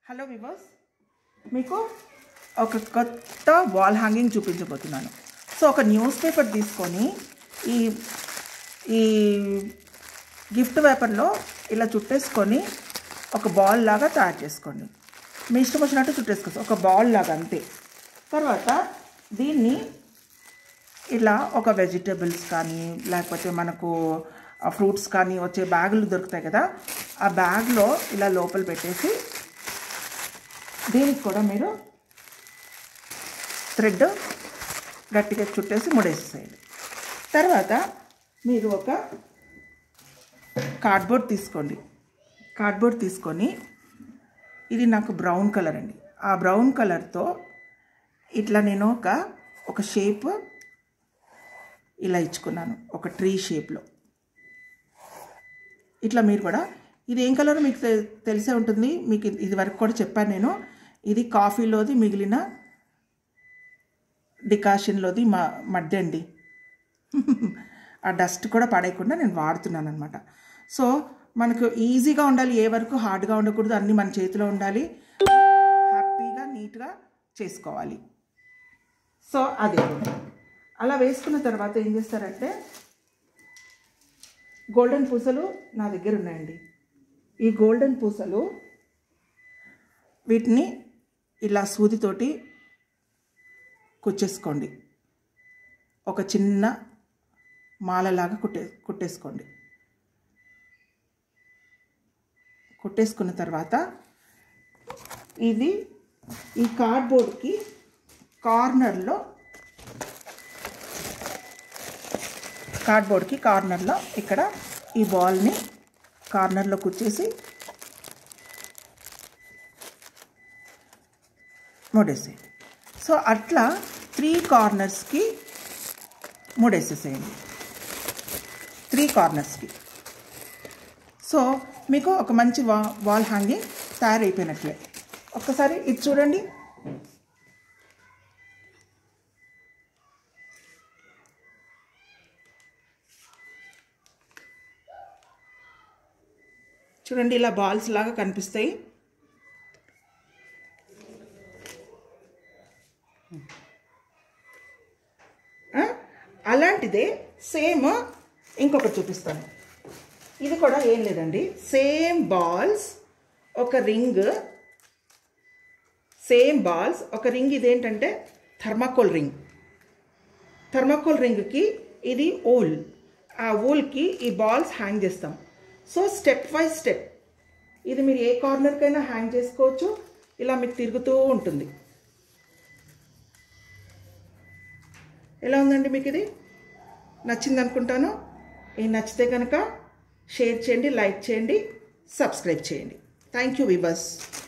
hello viewers మీకు ఒక కొత్త వాల్ హ్యాంగింగ్ చూపించబోతున్నాను సో ఒక న్యూస్ పేపర్ తీసుకొని ఈ ఈ గిఫ్ట్ పేపర్లో ఇలా చుట్టేసుకొని ఒక బాల్ లాగా తయారు చేసుకోండి మీ ఇష్టం వచ్చినట్టు చుట్టేసుకోవచ్చు ఒక బాల్ లాగా అంతే తర్వాత దీన్ని ఇలా ఒక వెజిటబుల్స్ కానీ లేకపోతే మనకు ఫ్రూట్స్ కానీ వచ్చే బ్యాగులు దొరుకుతాయి కదా ఆ బ్యాగ్లో ఇలా లోపల పెట్టేసి దీనికి కూడా మీరు థ్రెడ్ గట్టిగా చుట్టేసి ముడేసేయండి తర్వాత మీరు ఒక కార్డ్బోర్డ్ తీసుకోండి కార్డ్బోర్డ్ తీసుకొని ఇది నాకు బ్రౌన్ కలర్ అండి ఆ బ్రౌన్ కలర్తో ఇట్లా నేను ఒక ఒక షేప్ ఇలా ఇచ్చుకున్నాను ఒక ట్రీ షేప్లో ఇట్లా మీరు కూడా ఇది ఏం కలర్ మీకు తె- తెలిసే ఉంటుంది మీకు ఇది- ఇది వరకు కూడా చెప్పాను నేను ఇది కాఫీలోది మిగిలిన డికాషన్లోది మా మడ్డి అండి ఆ డస్ట్ కూడా పడేయకుండా నేను వాడుతున్నాను అనమాట సో మనకు ఈజీగా ఉండాలి ఏ వరకు హార్డ్గా ఉండకూడదు అన్నీ మన చేతిలో ఉండాలి హ్యాపీగా నీట్గా చేసుకోవాలి సో అదే అలా వేసుకున్న తర్వాత ఏం చేస్తారంటే గోల్డెన్ పూసలు నా దగ్గర ఉన్నాయండి ఈ గోల్డెన్ పూసలు వీటిని ఇలా సూదితోటి కుచ్చేసుకోండి ఒక చిన్న మాలలాగా కుట్టే కుట్టేసుకోండి కుట్టేసుకున్న తర్వాత ఇది ఈ కార్డ్బోర్డ్కి కార్నర్లో కార్డ్బోర్డ్కి కార్నర్లో ఇక్కడ ఈ బాల్ని కార్నర్లో కుచ్చేసి ముడేసేయండి సో అట్లా త్రీ కార్నర్స్కి ముడేసేసేయండి త్రీ కార్నర్స్కి సో మీకు ఒక మంచి వా వాల్ హ్యాంగింగ్ తయారైపోయినట్లే ఒక్కసారి ఇది చూడండి చూడండి ఇలా బాల్స్ లాగా కనిపిస్తాయి ఆ, అలాంటిదే సేమ్ ఇంకొకటి చూపిస్తాను ఇది కూడా ఏం లేదండి సేమ్ బాల్స్ ఒక రింగ్ సేమ్ బాల్స్ ఒక రింగ్ ఇదేంటంటే థర్మాకోల్ రింగ్ థర్మాకోల్ రింగ్కి ఇది ఊల్ ఆ ఊల్కి ఈ బాల్స్ హ్యాంగ్ చేస్తాం సో స్టెప్ బై స్టెప్ ఇది మీరు ఏ కార్నర్కైనా హ్యాంగ్ చేసుకోవచ్చు ఇలా మీకు తిరుగుతూ ఉంటుంది ఎలా ఉందండి మీకు ఇది నచ్చింది అనుకుంటాను ఇది నచ్చితే కనుక షేర్ చేయండి లైక్ చేయండి సబ్స్క్రైబ్ చేయండి థ్యాంక్ యూ విబస్